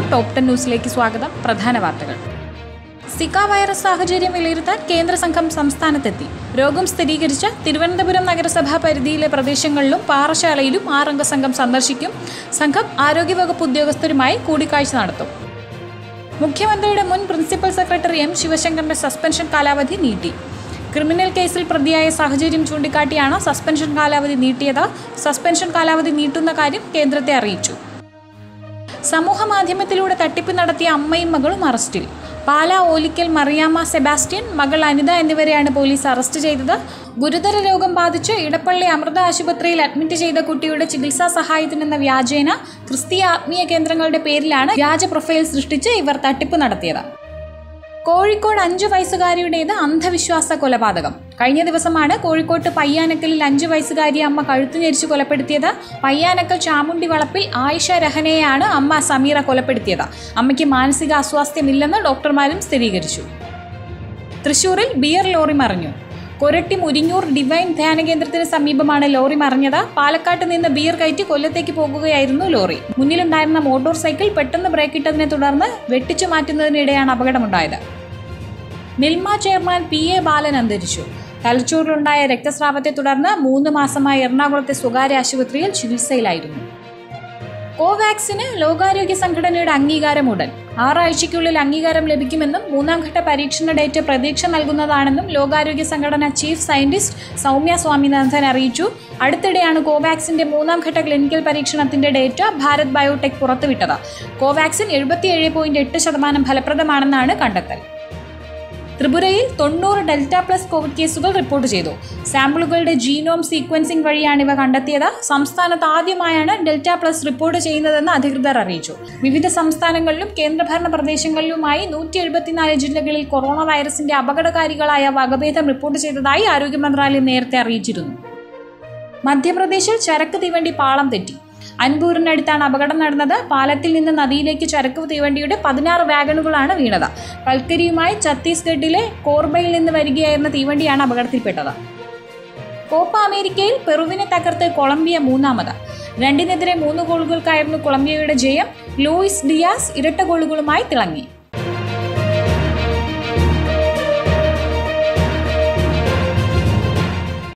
നമസ്കാരം top ten ന്യൂസിലേക്ക് സ്വാഗതം പ്രധാന വാർത്തകൾ സിക്ക വൈറസ് സാഹചര്യം വിലയിരുത്താൻ കേന്ദ്ര സംഘം സംസ്ഥാനത്തെത്തി രോഗം സ്ഥിരീകരിച്ച തിരുവനന്തപുരം നഗരസഭാ പരിധിയിലെ പ്രദേശങ്ങളിലും പാറശാലയിലും ആറംഗ സംഘം സന്ദർശിക്കും സംഘം ആരോഗ്യവകുപ്പ് ഉദ്യോഗസ്ഥരുമായി കൂടിക്കാഴ്ച നടത്തും മുഖ്യമന്ത്രിയുടെ മുൻ പ്രിൻസിപ്പൽ സെക്രട്ടറി എം ശിവശങ്കറിന്റെ സസ്പെൻഷൻ കാലാവധി നീട്ടി ക്രിമിനൽ കേസിൽ പ്രതിയായ സാഹചര്യം ചൂണ്ടിക്കാട്ടിയാണ് സസ്പെൻഷൻ കാലാവധി നീട്ടിയത് സസ്പെൻഷൻ കാലാവധി നീട്ടുന്ന കാര്യം കേന്ദ്രത്തെ അറിയിച്ചു സമൂഹ മാധ്യമത്തിലൂടെ തട്ടിപ്പ് നടത്തിയ അമ്മയും മകളും അറസ്റ്റിൽ പാല ഓലിക്കൽ മറിയാമ്മ സെബാസ്റ്റ്യൻ മകൾ അനിത എന്നിവരെയാണ് പോലീസ് അറസ്റ്റ് ചെയ്തത് ഗുരുതര രോഗം ബാധിച്ച് ഇടപ്പള്ളി അമൃത ആശുപത്രിയിൽ അഡ്മിറ്റ് ചെയ്ത കുട്ടിയുടെ ചികിത്സാ സഹായത്തിനെന്ന വ്യാജേന ക്രിസ്തീയ ആത്മീയ കേന്ദ്രങ്ങളുടെ പേരിലാണ് വ്യാജ പ്രൊഫൈൽ സൃഷ്ടിച്ച് ഇവർ തട്ടിപ്പ് നടത്തിയത് കോഴിക്കോട് അഞ്ചു വയസ്സുകാരിയുടേത് അന്ധവിശ്വാസ കൊലപാതകം കഴിഞ്ഞ ദിവസമാണ് കോഴിക്കോട്ട് പയ്യാനക്കലിൽ അഞ്ചു വയസ്സുകാരി അമ്മ കഴുത്തു ഞെരിച്ച് കൊലപ്പെടുത്തിയത് പയ്യാനക്കൽ ചാമുണ്ടി വളപ്പിൽ ആയിഷ രഹനയെയാണ് അമ്മ സമീറ കൊലപ്പെടുത്തിയത് അമ്മയ്ക്ക് മാനസിക അസ്വാസ്ഥ്യമില്ലെന്ന് ഡോക്ടർമാരും സ്ഥിരീകരിച്ചു തൃശൂരിൽ ബിയർ ലോറി മറിഞ്ഞു കൊരട്ടി മുരിങ്ങൂർ ഡിവൈൻ ധ്യാന കേന്ദ്രത്തിന് സമീപമാണ് ലോറി മറിഞ്ഞത് പാലക്കാട്ട് നിന്ന് ബിയർ കയറ്റി കൊല്ലത്തേക്ക് പോകുകയായിരുന്നു ലോറി മുന്നിലുണ്ടായിരുന്ന മോട്ടോർ സൈക്കിൾ പെട്ടെന്ന് ബ്രേക്കിട്ടതിനെ തുടർന്ന് വെട്ടിച്ചു മാറ്റുന്നതിനിടെയാണ് അപകടമുണ്ടായത് Milma chairman P A Balan അന്തരിച്ചു തലച്ചോറിലുണ്ടായ രക്തസ്രാവത്തെ തുടർന്ന് മൂന്ന് മാസമായി എറണാകുളത്തെ സ്വകാര്യ ആശുപത്രിയിൽ ചികിത്സയിലായിരുന്നു കോവാക്സിന് ലോകാരോഗ്യ സംഘടനയുടെ അംഗീകാരം ഉടൻ ആറാഴ്ചയ്ക്കുള്ളിൽ അംഗീകാരം ലഭിക്കുമെന്നും മൂന്നാം ഘട്ട പരീക്ഷണ ഡേറ്റ് പ്രതീക്ഷ നൽകുന്നതാണെന്നും ലോകാരോഗ്യ സംഘടന ചീഫ് സയന്റിസ്റ്റ് സൗമ്യ സ്വാമിനാഥൻ അറിയിച്ചു അടുത്തിടെയാണ് കോവാക്സിന്റെ മൂന്നാം ഘട്ട ക്ലിനിക്കൽ പരീക്ഷണത്തിന്റെ ഡേറ്റ ഭാരത് ബയോടെക് പുറത്തുവിട്ടത് കോവാക്സിൻ എഴുപത്തിയേഴ് പോയിന്റ് എട്ട് ശതമാനം ഫലപ്രദമാണെന്നാണ് കണ്ടെത്തൽ ത്രിപുരയിൽ തൊണ്ണൂറ് ഡെൽറ്റ പ്ലസ് കോവിഡ് കേസുകൾ റിപ്പോർട്ട് ചെയ്തു സാമ്പിളുകളുടെ ജീനോം സീക്വൻസിംഗ് വഴിയാണ് ഇവ കണ്ടെത്തിയത് സംസ്ഥാനത്ത് ആദ്യമായാണ് ഡെൽറ്റ പ്ലസ് റിപ്പോർട്ട് ചെയ്യുന്നതെന്ന് അധികൃതർ അറിയിച്ചു വിവിധ സംസ്ഥാനങ്ങളിലും കേന്ദ്രഭരണ പ്രദേശങ്ങളിലുമായി നൂറ്റി എഴുപത്തിനാല് ജില്ലകളിൽ കൊറോണ വൈറസിന്റെ അപകടകാരികളായ വകഭേദം റിപ്പോർട്ട് ചെയ്തതായി ആരോഗ്യ മന്ത്രാലയം നേരത്തെ അറിയിച്ചിരുന്നു മധ്യപ്രദേശിൽ ചരക്ക് തീവണ്ടി പാളം തെറ്റി അൻപൂരിനടുത്താണ് അപകടം നടന്നത് പാലത്തിൽ നിന്ന് നദിയിലേക്ക് ചരക്ക് തീവണ്ടിയുടെ പതിനാറ് വാഗണുകളാണ് വീണത് കൽക്കരിയുമായി ഛത്തീസ്ഗഡിലെ കോർബയിൽ നിന്ന് വരികയായിരുന്ന തീവണ്ടിയാണ് അപകടത്തിൽപ്പെട്ടത് കോപ്പ അമേരിക്കയിൽ പെറുവിനെ തകർത്ത് കൊളംബിയ മൂന്നാമത് രണ്ടിനെതിരെ മൂന്ന് ഗോളുകൾക്കായിരുന്നു കൊളംബിയയുടെ ജയം ലൂയിസ് ഡിയാസ് ഇരട്ട ഗോളുകളുമായി തിളങ്ങി